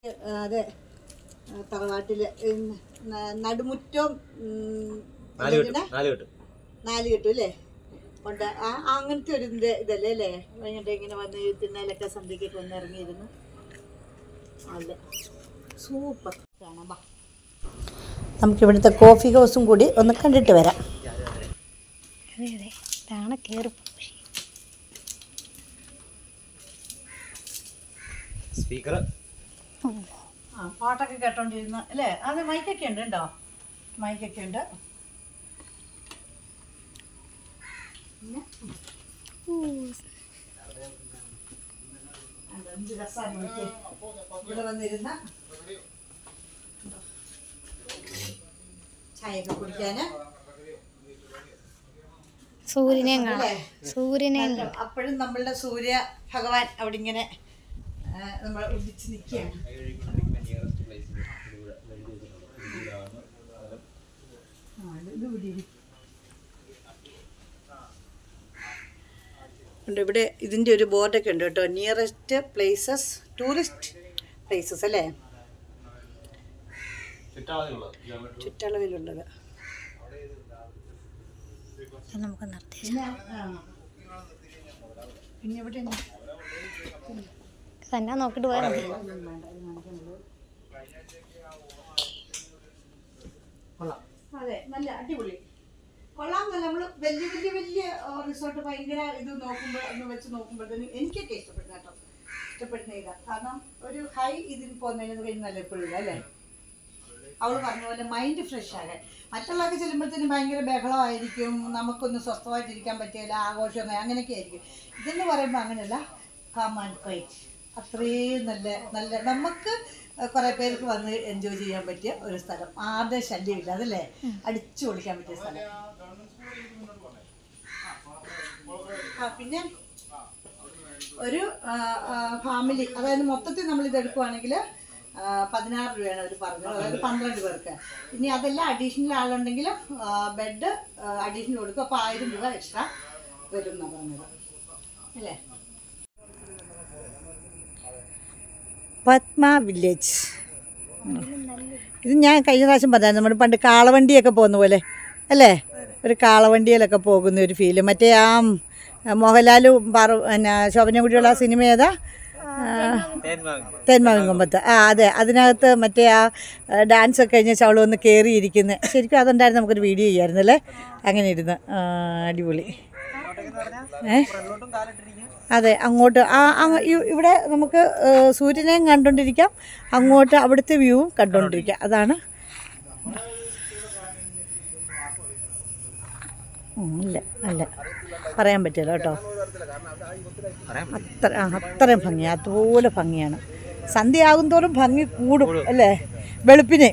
അതെ ആ, തറവാട്ടില് ഉം, ന- നടുമുറ്റവും ഉം, നാല് പിന്നെ കെട്ട് നാല് കെട്ട് നാല് കിട്ടും അല്ലേ ഉണ്ട് ആ ആ, അങ്ങനത്തെ ഒരു ഇതിന്റെ ഇതല്ലേ അല്ലേ വൈകിട്ട് ഇങ്ങനെ വന്ന് ഈ തിണ്ണയിലൊക്കെ സന്ധ്യക്കൊക്കെ വന്ന് ഇറങ്ങിയിരുന്നു അതെ സൂപ്പർ കാണാം ബാ നമുക്കിവിടുത്തെ കോഫി ഹൗസും കൂടി ഒന്ന് കണ്ടിട്ട് വരാം അതെ അതെ ഇതാണ് കയറി സ്പീക്കർ ആ പാട്ടൊക്കെ കേട്ടോണ്ടിരുന്ന അല്ലേ അത് മൈക്കൊക്കെ ഉണ്ട് ഉണ്ടോ മൈക്കൊക്കെ ഉണ്ട് പിന്നെ അത് എന്ത് രസമാണ് നോക്കിയേ. ഇവിടെ വന്നിരുന്ന ചായയൊക്കെ കുടിക്കാന് സൂര്യനെയും കാണാം സൂര്യനെയും നല്ല അപ്പോഴും നമ്മളുടെ സൂര്യ ഭഗവാൻ അവിടെ ഇങ്ങനെ ആ, നമ്മൾ ഉദിച്ച് നിൽക്കുകയാണ് ആ, ഇത് ഇത് ഇവിടെ ഇരി. ഉണ്ട് ഇവിടെ ഇതിൻ്റെ ഒരു ബോർഡൊക്കെ ഉണ്ട് കേട്ടോ നിയറസ്റ്റ് പ്ലേസസ് ടൂറിസ്റ്റ് പ്ലേസസ് അല്ലേ ചുറ്റളവിലുള്ളത് അത് നമുക്ക് നിർത്തി പിന്നെ ആ. പിന്നെ ഇവിടെ ഉണ്ട്. തന്നെ നോക്കിട്ട് പോയാൽ മതി അതെ നല്ല അടിപൊളി കൊള്ളാം നല്ല നമ്മൾ വലിയ വലിയ വലിയ റിസോർട്ട് ഭയങ്കര ഇത് നോക്കുമ്പോൾ ഒന്ന് വെച്ച് നോക്കുമ്പോഴത്തേനും എനിക്കൊക്കെ ഇഷ്ടപ്പെടും കേട്ടോ ഇഷ്ടപ്പെടുന്ന ഇതാ കാരണം ഒരു ഹൈ ഇതിൽ പോകുന്നതിന് കഴിഞ്ഞ് നല്ല എപ്പോഴും ഇല്ല അല്ലേ അവൾ പറഞ്ഞ പോലെ മൈൻഡ് ഫ്രഷ് ആകാൻ മറ്റുള്ളവർക്ക് ചെല്ലുമ്പോഴത്തേനും ഭയങ്കര ബഹളമായിരിക്കും നമുക്കൊന്ന് സ്വസ്ഥമായിട്ടിരിക്കാൻ പറ്റില്ല ആഘോഷം അങ്ങനെയൊക്കെ ആയിരിക്കും ഇതെന്ന് പറയുമ്പോൾ അങ്ങനെയല്ല കാം ആൻഡ് ക്വൈറ്റ് അത്രയും നല്ല നല്ല നമുക്ക് കുറേ പേർക്ക് വന്ന് എൻജോയ് ചെയ്യാൻ പറ്റിയ ഒരു സ്ഥലം ആരുടെ ശല്യമില്ല അതല്ലേ അടിച്ചു പൊളിക്കാൻ പറ്റിയ സ്ഥലം ആ പിന്നെ ഒരു ഫാമിലി അതായത് മൊത്തത്തിൽ നമ്മൾ ഇത് എടുക്കുവാണെങ്കിൽ പതിനാറ് രൂപയാണ് അവർ പറഞ്ഞത് അതായത് പന്ത്രണ്ട് പേർക്ക് ഇനി അതെല്ലാം അഡീഷണൽ ആളുണ്ടെങ്കിൽ ബെഡ് അഡീഷണൽ കൊടുക്കും അപ്പോൾ ആയിരം രൂപ എക്സ്ട്രാ വരും എന്നാണ് പറഞ്ഞത് അല്ലേ പത്മ വില്ലേജ് ഇത് ഞാൻ കഴിഞ്ഞ പ്രാവശ്യം പറഞ്ഞായിരുന്നു നമ്മൾ പണ്ട് കാളവണ്ടിയൊക്കെ പോകുന്ന പോലെ അല്ലേ ഒരു കാളവണ്ടിയിലൊക്കെ പോകുന്ന ഒരു ഫീല് മറ്റേ ആ മോഹൻലാലും പാറു പിന്നെ ശോഭനകുടിയുള്ള ആ സിനിമ ഏതാ തേന്മാവിൻകൊമ്പത്ത് ആ അതെ അതിനകത്ത് മറ്റേ ആ ഡാൻസ് ഒക്കെ കഴിഞ്ഞ അവൾ ഒന്ന് കയറിയിരിക്കുന്നത് ശരിക്കും അതുണ്ടായിരുന്നു നമുക്കൊരു വീഡിയോ ചെയ്യായിരുന്നു അല്ലേ അങ്ങനെ ഇരുന്ന് ആ, അടിപൊളി ഏ അതെ അങ്ങോട്ട് ആ അങ്ങ് ഇ- ഇവിടെ നമുക്ക് ഏ, സൂര്യനെയും കണ്ടുകൊണ്ടിരിക്കാം അങ്ങോട്ട് അവിടുത്തെ വ്യൂവും കണ്ടുകൊണ്ടിരിക്കാം അതാണ് ഉം, ഇല്ല അല്ല പറയാൻ പറ്റില്ല കേട്ടോ അത്ര ആ, അത്രയും ഭംഗി അതുപോലെ ഭംഗിയാണ് സന്ധ്യയാകും തോറും ഭംഗി കൂടും അല്ലേ വെളുപ്പിനെ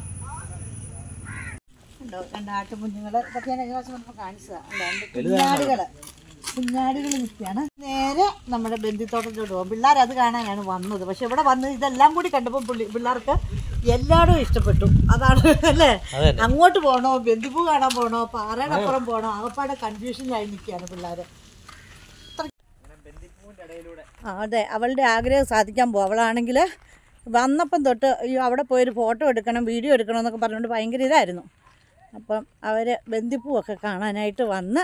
ഉണ്ടോ രണ്ട് ആട്ടുകുഞ്ഞുങ്ങൾ ഇതൊക്കെ ഞാൻ കഴിഞ്ഞ പ്രാവശ്യം വന്നപ്പോൾ കാണിച്ചതാണ് കുഞ്ഞാടുകൾ കുഞ്ഞാടുകൾ നിൽക്കുകയാണ് നേരെ നമ്മുടെ ബന്ധിത്തോട്ടത്തിലോട്ട് പോകും പിള്ളേർ അത് കാണാനാണ് വന്നത് പക്ഷെ ഇവിടെ വന്ന് ഇതെല്ലാം കൂടി കണ്ടപ്പോൾ പുള്ളി പിള്ളേർക്ക് എല്ലായിടും ഇഷ്ടപ്പെട്ടു അതാണ് അല്ലേ അങ്ങോട്ട് പോകണോ ബന്ധിപ്പൂ കാണാൻ പോകണോ പാറയുടെ അപ്പുറം പോകണോ ആകപ്പാടെ കൺഫ്യൂഷനിലായി നിൽക്കുകയാണ് പിള്ളേർ ആ അതെ അവളുടെ ആഗ്രഹം സാധിക്കാൻ പോകും അവളാണെങ്കിൽ വന്നപ്പം തൊട്ട് അയ്യോ അവിടെ പോയൊരു ഫോട്ടോ എടുക്കണം വീഡിയോ എടുക്കണം എന്നൊക്കെ പറഞ്ഞുകൊണ്ട് ഭയങ്കര ഇതായിരുന്നു അപ്പം അവർ ബന്ദിപ്പൂവൊക്കെ കാണാനായിട്ട് വന്ന്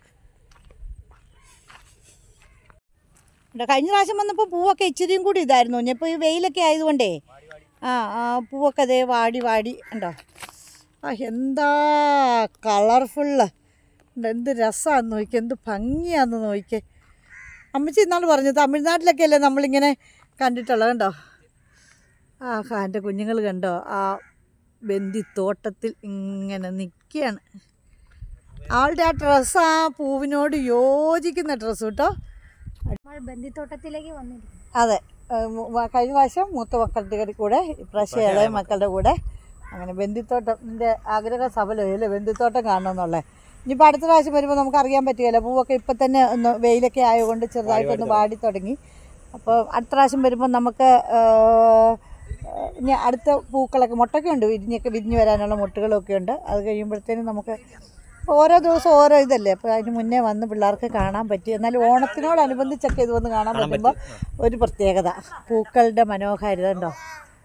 ഇവിടെ കഴിഞ്ഞ പ്രാവശ്യം വന്നപ്പോൾ പൂവൊക്കെ ഇച്ചിരിയും കൂടി ഇതായിരുന്നു ഇപ്പോൾ ഈ വെയിലൊക്കെ ആയതുകൊണ്ടേ ആ ആ പൂവൊക്കെ അതേ വാടി വാടി ഉണ്ടോ ആ എന്താ കളർഫുള്ള് എന്ത് രസമാണെന്ന് നോക്കി എന്ത് ഭംഗിയാന്ന് നോക്കിയേ അമ്മച്ചി ഇന്നാൾ പറഞ്ഞു തമിഴ്നാട്ടിലൊക്കെ അല്ലേ നമ്മളിങ്ങനെ കണ്ടിട്ടുള്ളത് കണ്ടോ ആ എൻ്റെ കുഞ്ഞുങ്ങൾ കണ്ടോ ആ ബന്ദിത്തോട്ടത്തിൽ ഇങ്ങനെ നിൽക്കുകയാണ് ആളുടെ ആ ഡ്രസ്സ് ആ പൂവിനോട് യോജിക്കുന്ന ഡ്രസ്സ് കേട്ടോ നമ്മൾ ബന്ദിത്തോട്ടത്തിലേക്ക് വന്നിരിക്കും അതെ ഏഹ് മു- വ- കഴിഞ്ഞ പ്രാവശ്യം മൂത്ത മക്കളുടെ കൂടെ ഇപ്രാവശ്യം ഇളയ മക്കളുടെ കൂടെ അങ്ങനെ ബന്ദിത്തോട്ടത്തിൻ്റെ ആഗ്രഹ സഫലമായി അല്ലേ ബന്ദിത്തോട്ടം കാണണമെന്നുള്ളത് ഇനിയിപ്പോൾ അടുത്ത പ്രാവശ്യം വരുമ്പോൾ നമുക്ക് അറിയാൻ പറ്റുകയില്ല പൂവൊക്കെ ഇപ്പം തന്നെ ഒന്ന് വെയിലൊക്കെ ആയതുകൊണ്ട് ചെറുതായിട്ടൊന്ന് വാടി തുടങ്ങി അപ്പോൾ അടുത്ത പ്രാവശ്യം വരുമ്പോൾ നമുക്ക് ഏഹ്, ഏഹ്, ഇനി അടുത്ത പൂക്കളൊക്കെ മുട്ടൊക്കെ ഉണ്ട് വിരിഞ്ഞൊക്കെ വിരിഞ്ഞ് വരാനുള്ള മുട്ടുകളൊക്കെ ഉണ്ട് അത് കഴിയുമ്പോഴത്തേനും നമുക്ക് ഇപ്പോൾ ഓരോ ദിവസം ഓരോ ഇതല്ലേ അപ്പോൾ അതിന് മുന്നേ വന്ന് പിള്ളേർക്ക് കാണാൻ പറ്റി എന്നാലും ഓണത്തിനോടനുബന്ധിച്ചൊക്കെ ഇത് വന്ന് കാണാൻ പറ്റുമ്പോൾ ഒരു പ്രത്യേകത പൂക്കളുടെ മനോഹാരിത ഉണ്ടോ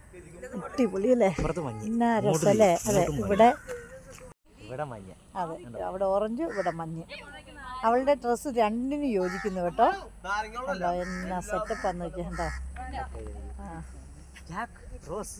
അടിപൊളി അല്ലേ അപ്പുറത്ത് മഞ്ഞ് എന്നാ രസമല്ലേ അതെ ഇവിടെ ഇവിടെ മഞ്ഞ അതെ അവിടെ ഓറഞ്ച് ഇവിടെ മഞ്ഞ് അവളുടെ ഡ്രസ്സ് രണ്ടിനും യോജിക്കുന്നു കേട്ടോ കണ്ടോ എന്നാ സെറ്റപ്പ് എന്ന് നോക്കിയാ കണ്ടോ ആ ജാക്ക് റോസ്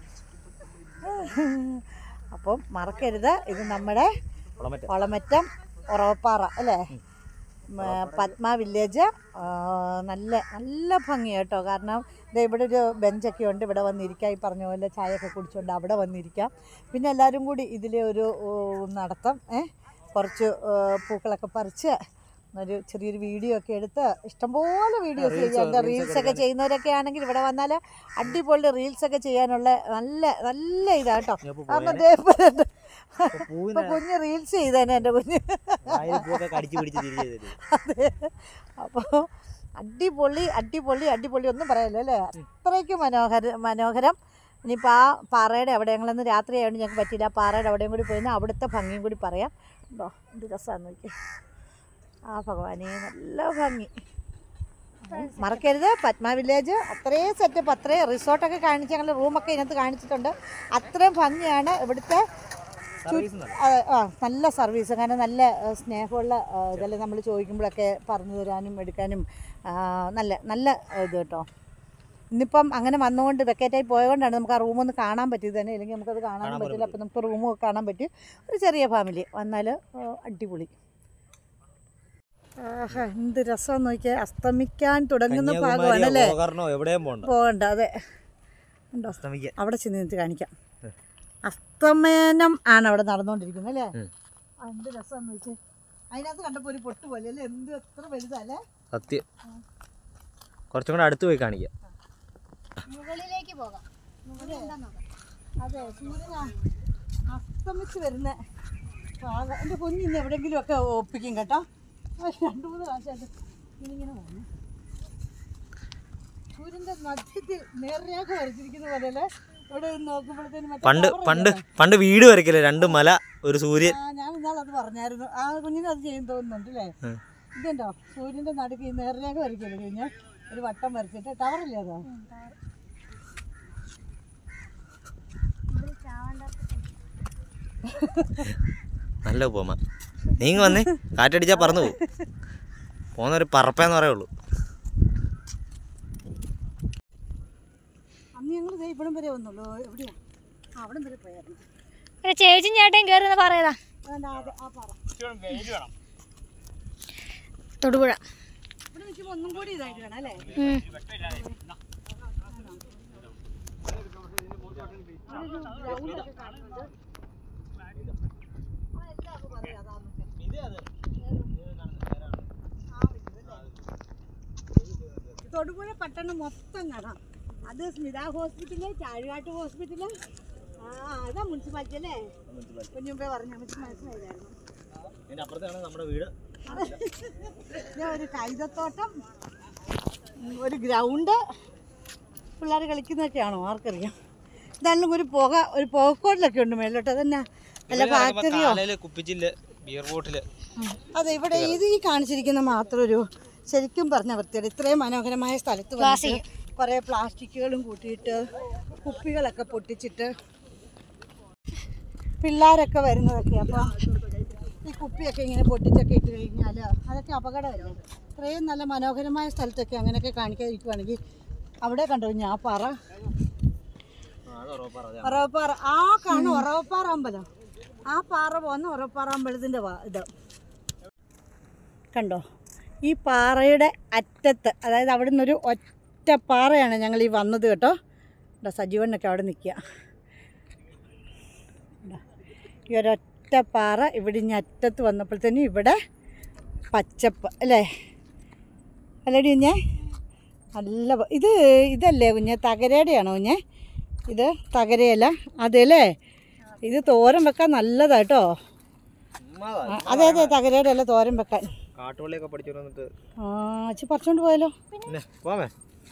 അപ്പം മറക്കരുത് ഇത് നമ്മുടെ കുളമറ്റ ഒളമറ്റം ഉറവപ്പാറ അല്ലേ മ, പത്മ വില്ലേജ് ആ, നല്ല നല്ല ഭംഗി കേട്ടോ കാരണം ദേ ഇവിടെ ഒരു ബെഞ്ചൊക്കെ ഉണ്ട് ഇവിടെ വന്നിരിക്കാം ഈ പറഞ്ഞ പോലെ ചായയൊക്കെ കുടിച്ചുകൊണ്ട് അവിടെ വന്നിരിക്കാം പിന്നെ എല്ലാവരും കൂടി ഇതിലെ ഒരു ഓ, നടത്തം ഏ കുറച്ച് ഏ, പൂക്കളൊക്കെ പറിച്ച് ഒരു ചെറിയൊരു വീഡിയോ ഒക്കെ എടുത്ത് ഇഷ്ടംപോലെ വീഡിയോസ് ചെയ്യാം റീൽസ് ഒക്കെ ചെയ്യുന്നവരൊക്കെ ആണെങ്കിൽ ഇവിടെ വന്നാൽ അടിപൊളി റീൽസ് ഒക്കെ ചെയ്യാനുള്ള നല്ല നല്ല ഇതാട്ടോ കാരണം ദേ ഇപ്പൊ ദേ ഇപ്പൊ കുഞ്ഞ് റീൽസ് ചെയ്തേനെ എൻ്റെ കുഞ്ഞ് പൂവൊക്കെ കടിച്ചു പിടിച്ച് തിരിച്ചു ചെയ്തിട്ട് അതെ അപ്പോൾ അടിപൊളി അടിപൊളി അടിപൊളി ഒന്നും പറയാമല്ലോ അല്ലേ അത്രയ്ക്ക് മനോഹര മനോഹരം ഇനിയിപ്പോൾ ആ പാറയുടെ അവിടെ ഞങ്ങളന്ന് രാത്രി ആയതുകൊണ്ട് ഞങ്ങൾക്ക് പറ്റില്ല ആ പാറയുടെ അവിടെയും കൂടി പോയി അവിടുത്തെ ഭംഗിയും കൂടി പറയാം ഉണ്ടോ എന്ത് രസമാണെന്ന് നോക്കി ആ ഭഗവാനെ നല്ല ഭംഗി മറക്കരുത് പത്മ വില്ലേജ് അത്രയും സെറ്റപ്പ് അത്രയും റിസോർട്ടൊക്കെ കാണിച്ച് ഞങ്ങൾ റൂമൊക്കെ ഇതിനകത്ത് കാണിച്ചിട്ടുണ്ട് അത്രയും ഭംഗിയാണ് ഇവിടുത്തെ സർവീസ് നല്ല അതെ, ആ നല്ല സർവീസ് കാരണം നല്ല ആ, സ്നേഹമുള്ള ആ, ഇതെല്ലാം നമ്മൾ ചോദിക്കുമ്പോഴൊക്കെ പറഞ്ഞു തരാനും എടുക്കാനും ആ, നല്ല നല്ല ഇത് കേട്ടോ ഇന്നിപ്പം അങ്ങനെ വന്നുകൊണ്ട് വെക്കേറ്റായി പോയതുകൊണ്ടാണ് നമുക്ക് ആ റൂമൊന്ന് കാണാൻ പറ്റിയത് തന്നെ ഇല്ലെങ്കിൽ നമുക്കത് കാണാനും കാണാൻ പറ്റില്ല അപ്പം നമുക്ക് റൂമും കാണാൻ പറ്റും ഒരു ചെറിയ ഫാമിലി വന്നാൽ അടിപൊളി ആഹാ എന്ത് രസം നോക്കിയാൽ അസ്തമിക്കാൻ തുടങ്ങുന്ന ഭാഗമാണ് കന്യാകുമാരിയോ അല്ലേ ഗോകർണോ എവിടെയും പോകണ്ട പോകണ്ട അതെ ഉണ്ടോ അസ്തമിക്കാൻ അവിടെ ചെന്ന് നിന്നിട്ട് കാണിക്കാം അസ്തമയനം ആണ് അവിടെ നടന്നുകൊണ്ടിരിക്കുന്നത് അല്ലേ ഉം. ആ, എന്ത് രസമെന്ന് വെച്ച് അതിനകത്ത് കണ്ടപ്പോൾ ഒരു പൊട്ട് പോലെ അല്ലേ എന്ത് എത്ര വലുതല്ലേ സത്യം കുറച്ചും കൂടെ അടുത്ത് പോയി കാണിക്കാം മുകളിലേക്ക് പോകാം മുകളിൽ എന്താ നോക്കാം അതെ സൂര്യൻ ആ- അസ്തമിച്ച് വരുന്ന ഭാഗം എൻ്റെ കുഞ്ഞ് ഇന്ന് എവിടെയെങ്കിലും ഒക്കെ ഒപ്പിക്കും കേട്ടോ ആ, രണ്ട് മൂന്ന് പ്രാവശ്യമായിട്ട് ഇങ്ങനെ വന്നു സൂര്യൻ്റെ മധ്യത്തിൽ നേർരേഖ വരച്ചിരിക്കുന്ന പോലെ അല്ലേ ഇവിടെ നിന്ന് നോക്കുമ്പോഴത്തേനും മറ്റേ പണ്ട് cover പണ്ട് ഇല്ലേ? പണ്ട് വീട് വരയ്ക്കല്ലേ രണ്ട് മല ഒരു സൂര്യൻ ആ ഞാൻ ഇന്നാൾ അത് പറഞ്ഞായിരുന്നു ആ കുഞ്ഞിന് അത് ചെയ്യും തോന്നുന്നുണ്ട് അല്ലേ ഉം. ഇതുണ്ടോ സൂര്യന്റെ നടുക്ക് ഈ നേർരേഖ വരയ്ക്കല്ലേ കഴിഞ്ഞാൽ ഒരു വട്ടം വരച്ചിട്ട് ടവറല്ലേ അതോ നല്ല ഉപമ നീങ്ങ വന്നേ കാറ്റടിച്ചാ പറന്നു പോകും പോകുന്നൊരു പറപ്പേന്ന് പറയുള്ളൂ അന്ന് ഞങ്ങൾ ദേ ഇവിടം വരെ വന്നുള്ളൂ എവിടെയാ ആ അവിടം വരെ പോയായിരുന്നു ഒരു ചേച്ചിയും ചേട്ടയും കയറുന്ന പറയതാ അതുകൊണ്ട് ആ ആ പാറ തൊടുപുഴ ഇവിടെ നിൽക്കുമ്പോൾ ഒന്നും കൂടി ഇതായിട്ട് വേണം അല്ലേ ഉം. ഗ്രൗണ്ടൊക്കെ കാണുന്നുണ്ട് അതെല്ലാം അങ്ങ് പറയാം അതാന്നൊക്കെ തൊടുപുഴ പട്ടണം മൊത്തം കാണാം അത് സ്മിത ഹോസ്പിറ്റല് ചാഴികാട്ട് ഹോസ്പിറ്റല് ആ അതാ മുനിസിപ്പാലിറ്റി അല്ലേ കുഞ്ഞുമ്പേ പറഞ്ഞു നമുക്ക് മനസ്സിലായില്ലായിരുന്നു ഇതിന്റെ അപ്പുറത്താണ് നമ്മുടെ വീട് ഇത് ഒരു കൈതത്തോട്ടം ഉം, ഒരു ഗ്രൗണ്ട് പിള്ളേർ കളിക്കുന്നതൊക്കെയാണോ ആർക്കറിയാം ഇതാണെങ്കിലും ഒരു പുക ഒരു പുകക്കോട്ടിലൊക്കെ ഉണ്ട് മേലോട്ട് അതന്നെ അല്ല ഫാക്ടറിയോ കാലയില് കുപ്പിച്ചില് ബിയർ ബോട്ടില് അതെ ഇവിടെ ഇത് ഈ കാണിച്ചിരിക്കുന്ന മാത്രം ഒരു ശരിക്കും പറഞ്ഞ വൃത്തിയുടെ ഇത്രയും മനോഹരമായ സ്ഥലത്ത് വന്നിട്ട് കുറേ പ്ലാസ്റ്റിക്കുകളും കൂട്ടിയിട്ട് കുപ്പികളൊക്കെ പൊട്ടിച്ചിട്ട് പിള്ളേരൊക്കെ വരുന്നതൊക്കെ അപ്പോൾ ഈ കുപ്പിയൊക്കെ ഇങ്ങനെ പൊട്ടിച്ചൊക്കെ ഇട്ട് കഴിഞ്ഞാൽ അതൊക്കെ അപകടമല്ലേ ഇത്രയും നല്ല മനോഹരമായ സ്ഥലത്തൊക്കെ അങ്ങനെയൊക്കെ കാണിക്കാതിരിക്കുവാണെങ്കിൽ അവിടെ കണ്ടോ ഞാൻ പാറ ഉറവപ്പാറ ആ കാണും ഉറവപ്പാറ അമ്പലം ആ പാറ പോകുന്ന ഉറവപ്പാറ അമ്പലത്തിൻ്റെ വാ ഇത് കണ്ടോ ഈ പാറയുടെ അറ്റത്ത് അതായത് അവിടെ നിന്നൊരു ഒറ്റ പാറയാണ് ഞങ്ങൾ ഈ വന്നത് കേട്ടോ ഇവിടെ സജീവനൊക്കെ അവിടെ നിൽക്കുക കണ്ടോ? ഈ ഒരൊറ്റ പാറ ഇവിടെ ഇനി അറ്റത്ത് വന്നപ്പോഴത്തേനും ഇവിടെ പച്ചപ്പ് അല്ലേ അല്ലേടി കുഞ്ഞേ നല്ല ഭ- ഇത് ഇതല്ലേ കുഞ്ഞെ തകരയുടെയാണോ കുഞ്ഞെ ഇത് തകരയല്ല അതെല്ലേ ഇത് തോരൻ വെക്കാൻ നല്ലതാ കേട്ടോ ആ, അതെ അതെ തകരയുടെ അല്ല തോരൻ വെക്കാൻ കാട്ടുപള്ളിയൊക്കെ പഠിച്ചു വന്നിട്ട് ആ അച്ഛൻ പറിച്ചോണ്ട് പോയാലോ പിന്നെ പോമേ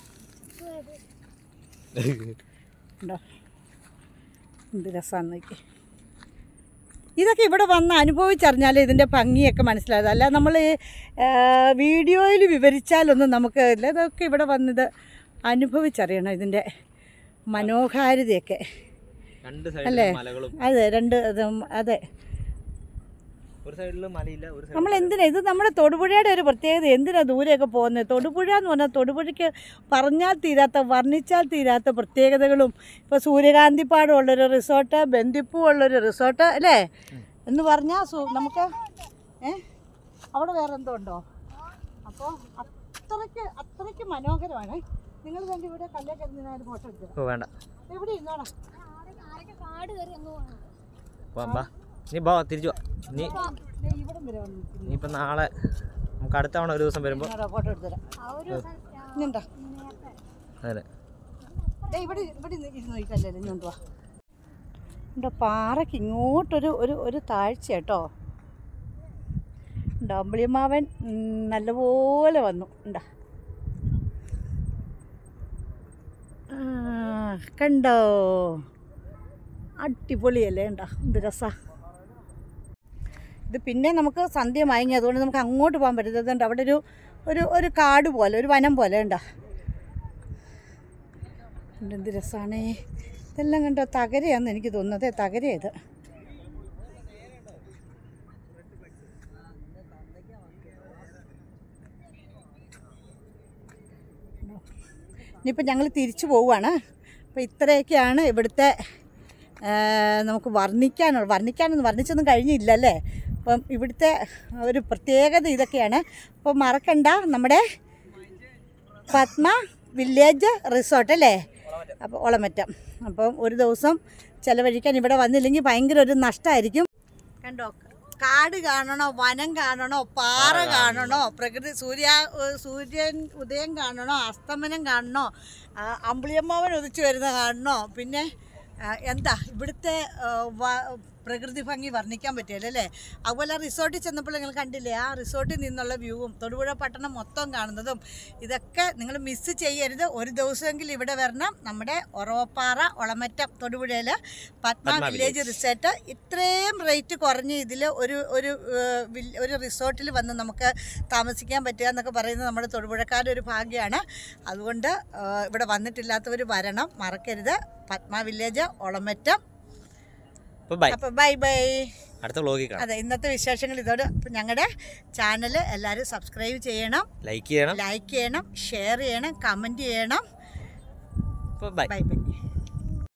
ഉണ്ടോ എന്ത് രസമാണ് നോക്കി ഇതൊക്കെ ഇവിടെ വന്ന് അനുഭവിച്ചറിഞ്ഞാലേ ഇതിൻ്റെ ഭംഗിയൊക്കെ മനസ്സിലായത് അല്ല നമ്മൾ വീഡിയോയിൽ വിവരിച്ചാലൊന്നും നമുക്ക് ഇല്ല ഇതൊക്കെ ഇവിടെ വന്നിത് അനുഭവിച്ചറിയണം ഇതിൻ്റെ മനോഹാരിതയൊക്കെ രണ്ട് അല്ലേ? സൈഡിലും മലകളും അതെ രണ്ട് ഇതും, അതെ ഒരു സൈഡിൽ മലയില്ല ഒരു നമ്മൾ എന്തിനാ ഇത് നമ്മുടെ തൊടുപുഴയുടെ ഒരു പ്രത്യേകത എന്തിനാ ദൂരെയൊക്കെ പോകുന്നത് തൊടുപുഴ എന്ന് പറഞ്ഞാൽ തൊടുപുഴയ്ക്ക് പറഞ്ഞാൽ തീരാത്ത വർണ്ണിച്ചാൽ തീരാത്ത പ്രത്യേകതകളും ഇപ്പോൾ സൂര്യകാന്തിപ്പാടമുള്ളൊരു റിസോർട്ട് ബന്ദിപ്പൂ ഉള്ളൊരു റിസോർട്ട് അല്ലേ എന്ന് പറഞ്ഞാൽ സു നമുക്ക് ഏ അവിടെ വേറെ എന്തോ ഉണ്ടോ അപ്പോൾ അത്രയ്ക്ക് അത്രയ്ക്ക് മനോഹരമാണ് നിങ്ങൾ തന്നെ ഇവിടെ കല്ലേക്ക് എന്തിനാലും ഫോട്ടോ എടുത്തത് ഓ വേണ്ട എവിടെ ഇരുന്നോടാ ആരൊക്കെ കാട് കയറി അങ്ങ് പോകണം പോവാം ബാ നീ ബാ തിരിച്ചു വാ നീ ദേ ഇവിടം വരെ വന്ന് നിൽക്കുന്നു. ഇനിയിപ്പം നാളെ നമുക്ക് അടുത്ത തവണ ഒരു ദിവസം വരുമ്പോൾ ഇങ്ങോട്ടാ ഫോട്ടോ എടുത്തുതരാം ആ ഒരു ഇങ്ങോട്ടാ നേരത്തെ അതെ ദേ ഇവിടെ ഇവിടെ ഇരുന്ന് നോക്കല്ലേ ഇങ്ങോട്ട് വാ എൻ്റെ പാറയ്ക്ക് ഇങ്ങോട്ടൊരു ഒരു ഒരു താഴ്ച കേട്ടോ ഡമ്പിളിമാവൻ നല്ലപോലെ വന്നു ഉണ്ടാ ആ, കണ്ടോ അടിപൊളിയല്ലേ ഉണ്ടാ എന്ത് രസാ ഇത് പിന്നെ നമുക്ക് സന്ധ്യ മയങ്ങി അതുകൊണ്ട് നമുക്ക് അങ്ങോട്ട് പോകാൻ പറ്റില്ല അതുകൊണ്ട് അവിടെ ഒരു ഒരു ഒരു കാട് പോലെ ഒരു വനം പോലെ ഉണ്ടാ എന്ത് രസമാണേ ഇതെല്ലാം കണ്ടോ തകരയാന്ന് എനിക്ക് തോന്നുന്നത് തകര ഇത് ഇനിയിപ്പോൾ ഞങ്ങൾ തിരിച്ചു പോവുകയാണ് അപ്പോൾ ഇത്രയൊക്കെയാണ് ഇവിടുത്തെ ആ, നമുക്ക് വർണ്ണിക്കാനുള്ള വർണ്ണിക്കാനൊന്നും വർണ്ണിച്ചൊന്നും കഴിഞ്ഞില്ലല്ലേ അപ്പം ഇവിടുത്തെ ഒരു പ്രത്യേകത ഇതൊക്കെയാണ് അപ്പം മറക്കണ്ട നമ്മുടെ പത്മ വില്ലേജ് റിസോർട്ട് അല്ലേ അപ്പോൾ ഒളമറ്റം അപ്പം ഒരു ദിവസം ചിലവഴിക്കാൻ ഇവിടെ വന്നില്ലെങ്കിൽ ഭയങ്കര ഒരു നഷ്ടമായിരിക്കും കണ്ടോ കാട് കാണണോ വനം കാണണോ പാറ കാണണോ പ്രകൃതി സൂര്യ സൂര്യൻ ഉദയം കാണണോ അസ്തമനം കാണണോ ആ, അമ്പിളിയമ്മാവൻ ഉദിച്ചു വരുന്ന കാണണോ പിന്നെ ആ, എന്താ ഇവിടുത്തെ ആ, വ- പ്രകൃതി ഭംഗി വർണ്ണിക്കാൻ പറ്റിയല്ലോ അല്ലേ അതുപോലെ റിസോർട്ടിൽ ചെന്നപ്പോൾ നിങ്ങൾ കണ്ടില്ലേ ആ റിസോർട്ടിൽ നിന്നുള്ള വ്യൂവും തൊടുപുഴ പട്ടണം മൊത്തം കാണുന്നതും ഇതൊക്കെ നിങ്ങൾ മിസ്സ് ചെയ്യരുത് ഒരു ദിവസമെങ്കിലും ഇവിടെ വരണം നമ്മുടെ ഒറവപ്പാറ ഒളമറ്റം തൊടുപുഴയിൽ പത്മ പത്മ വില്ലേജ് റിസോർട്ട് ഇത്രയും റേറ്റ് കുറഞ്ഞ് ഇതിൽ ഒരു ഒരു ഏഹ്, വിൽ- ഒരു റിസോർട്ടിൽ വന്ന് നമുക്ക് താമസിക്കാൻ പറ്റുക എന്നൊക്കെ പറയുന്നത് നമ്മുടെ തൊടുപുഴക്കാരുടെ ഒരു ഭാഗ്യമാണ് അതുകൊണ്ട് ഏഹ്, ഇവിടെ വന്നിട്ടില്ലാത്തവർ വരണം മറക്കരുത് പത്മ വില്ലേജ് ഒളമറ്റം അപ്പോൾ ബൈ അപ്പോൾ ബൈ ബൈ അടുത്ത വ്ളോഗിൽ കാണാം അതെ ഇന്നത്തെ വിശേഷങ്ങൾ ഇതോട് അപ്പം ഞങ്ങളുടെ ചാനൽ എല്ലാവരും സബ്സ്ക്രൈബ് ചെയ്യണം ലൈക്ക് ചെയ്യണം ലൈക്ക് ചെയ്യണം ഷെയർ ചെയ്യണം കമൻറ്റ് ചെയ്യണം അപ്പോൾ ബൈ ബൈ ബൈ